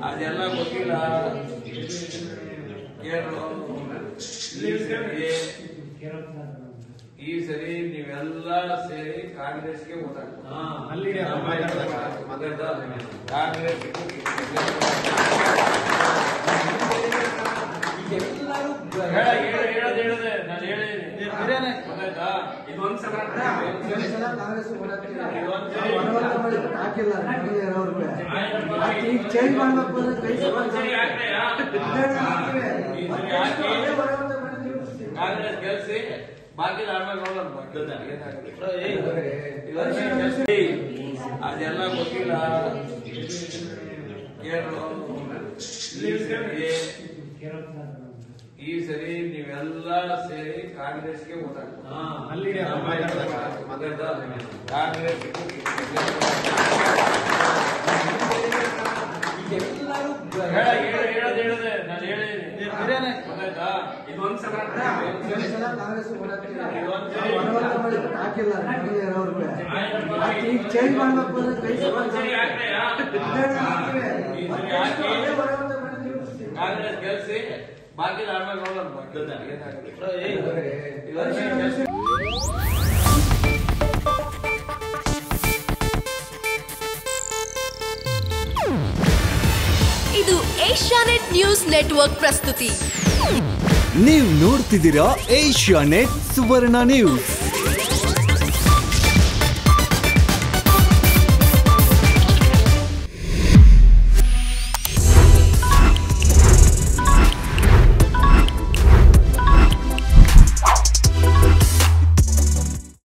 ಅದೆಲ್ಲ ಗೊತ್ತಿಲ್ಲ ಕೇಳು ಈ ಸರಿ ಈ ಸರಿ ನೀವೆಲ್ಲ ಸೇರಿ ಕಾಂಗ್ರೆಸ್ಗೆ ಓಟ್ ಅಲ್ಲಿ ಕಾಂಗ್ರೆಸ್ ಹೇಳ ಹೇಳ ಹೇಳದ್ ಹೇಳದೆ ನಾನು ಹೇಳಿದ್ದೀನಿ ಗೊತ್ತಾಯ್ತಾ ಇದೊಂದ್ ಸಲ ಒಂದ್ಸಲ ಕಾಂಗ್ರೆಸ್ ಇದೊಂದ್ಸರಿ ಹಾಕಿಲ್ಲ ನಮಗೆ ಇರೋರ್ಗೆ. ಈಗ ಚೇಂಜ್ ಮಾಡ್ಬೇಕು ಅಂದ್ರೆ ಕೈ ಇದೊಂದ್ಸರಿ ಹಾಕ್ರೆಯಾ? ಈ ಸರಿ ಹಾಕಿ ಕಾಂಗ್ರೆಸ್ ಗೆಲ್ಸಿ ಬಾಕಿ ಆದ್ಮೇಲೆ ನೋಡೋಣ ಬಾಕಿ ಏನಾಗುತ್ತೆ. ಇದೊಂದ್ಸರಿ ಗೆಲ್ಸಿ. ಅದೆಲ್ಲ ಗೊತ್ತಿಲ್ಲ ಕೇಳು ಈ ಸರಿ ಈ ಸರಿ ನೀವೆಲ್ಲ ಸೇರಿ ಕಾಂಗ್ರೆಸ್ಗೆ ಓಟ್ ಅಲ್ಲಿ ಕಾಂಗ್ರೆಸ್ ಹೇಳ ಹೇಳ ಹೇಳದ್ ಹೇಳದೆ ನಾನು ಹೇಳಿದ್ದೀನಿ ಗೊತ್ತಾಯ್ತಾ ಇದೊಂದ್ ಸಲ ಒಂದ್ಸಲ ಕಾಂಗ್ರೆಸ್ ಇದೊಂದ್ಸರಿ ಹಾಕಿಲ್ಲ ನಮಗೆ ಇರೋರ್ಗೆ. ಈಗ ಚೇಂಜ್ ಮಾಡ್ಬೇಕು ಅಂದ್ರೆ ಕೈ ಇದೊಂದ್ಸರಿ ಹಾಕ್ರೆಯಾ? ಈ ಸರಿ ಹಾಕಿ ಕಾಂಗ್ರೆಸ್ ಗೆಲ್ಸಿ ಬಾಕಿ ಆದ್ಮೇಲೆ ನೋಡೋಣ ಬಾಕಿ ಏನಾಗುತ್ತೆ. ಇದೊಂದ್ಸರಿ ಗೆಲ್ಸಿ. ಇದು ಏಷ್ಯಾನೆಟ್ ನ್ಯೂಸ್ ನೆಟ್ವರ್ಕ್ ಪ್ರಸ್ತುತಿ ನೀವು ನೋಡ್ತಿದ್ದೀರಾ ಏಷ್ಯಾ ನೆಟ್ ಸುವರ್ಣ ನ್ಯೂಸ್